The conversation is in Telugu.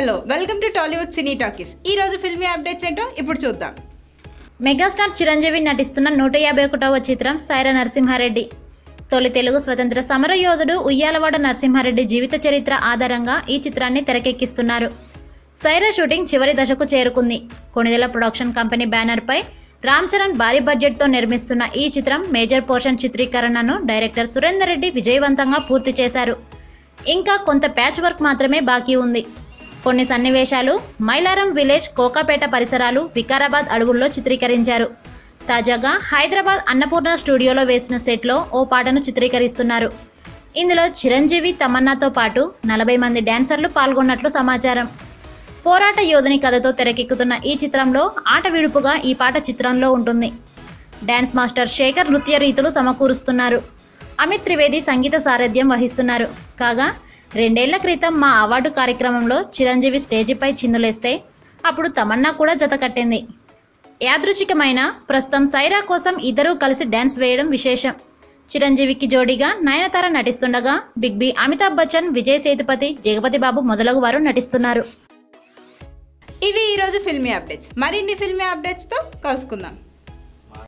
hello welcome to Tollywood cine talkies ఈ రోజు ఫిల్మీ అప్డేట్స్ ఏంటో ఇప్పుడు చూద్దాం మెగాస్టార్ చిరంజీవి నటిస్తున్న నూట యాభై ఒకటవ చిత్రం సైరా నరసింహారెడ్డి తొలి తెలుగు స్వతంత్ర సమరయోధుడు ఉయ్యాలవాడ నరసింహారెడ్డి జీవిత చరిత్ర ఆధారంగా ఈ చిత్రాన్ని తెరకెక్కిస్తున్నారు సైరా షూటింగ్ చివరి దశకు చేరుకుంది కొణిదెల ప్రొడక్షన్ కంపెనీ బ్యానర్పై రామ్ చరణ్ భారీ బడ్జెట్తో నిర్మిస్తున్న ఈ చిత్రం మేజర్ పోర్షన్ చిత్రీకరణను డైరెక్టర్ సురేందర్ రెడ్డి విజయవంతంగా పూర్తి చేశారు ఇంకా కొంత ప్యాచ్ వర్క్ మాత్రమే బాకీ ఉంది కొన్ని సన్నివేశాలు మైలారం విలేజ్ కోకాపేట పరిసరాలు వికారాబాద్ అడవుల్లో చిత్రీకరించారు తాజాగా హైదరాబాద్ అన్నపూర్ణ స్టూడియోలో వేసిన సెట్లో ఓ పాటను చిత్రీకరిస్తున్నారు ఇందులో చిరంజీవి తమన్నాతో పాటు నలభై మంది డాన్సర్లు పాల్గొన్నట్లు సమాచారం పోరాట యోధుని కథతో తెరకెక్కుతున్న ఈ చిత్రంలో ఆట విడుపుగా ఈ పాట చిత్రంలో ఉంటుంది డాన్స్ మాస్టర్ శేఖర్ నృత్య రీతులు సమకూరుస్తున్నారు అమిత్ త్రివేది సంగీత సారథ్యం వహిస్తున్నారు కాగా రెండేళ్ల క్రితం మా అవార్డు కార్యక్రమంలో చిరంజీవి స్టేజిపై చిందులేస్తే అప్పుడు తమన్నా కూడా జత కట్టింది యాదృచ్ఛికమైన ప్రస్తుతం సైరా కోసం ఇద్దరూ కలిసి డ్యాన్స్ వేయడం విశేషం చిరంజీవికి జోడీగా నయనతార నటిస్తుండగా బిగ్ బి అమితాబ్ బచ్చన్ విజయ్ సేతుపతి జగపతి బాబు మొదలగు వారు నటిస్తున్నారు ఇవి ఈ రోజు ఫిల్మీ అప్డేట్స్ మరిన్ని ఫిల్మీ అప్డేట్స్తో కలుసుకుందాం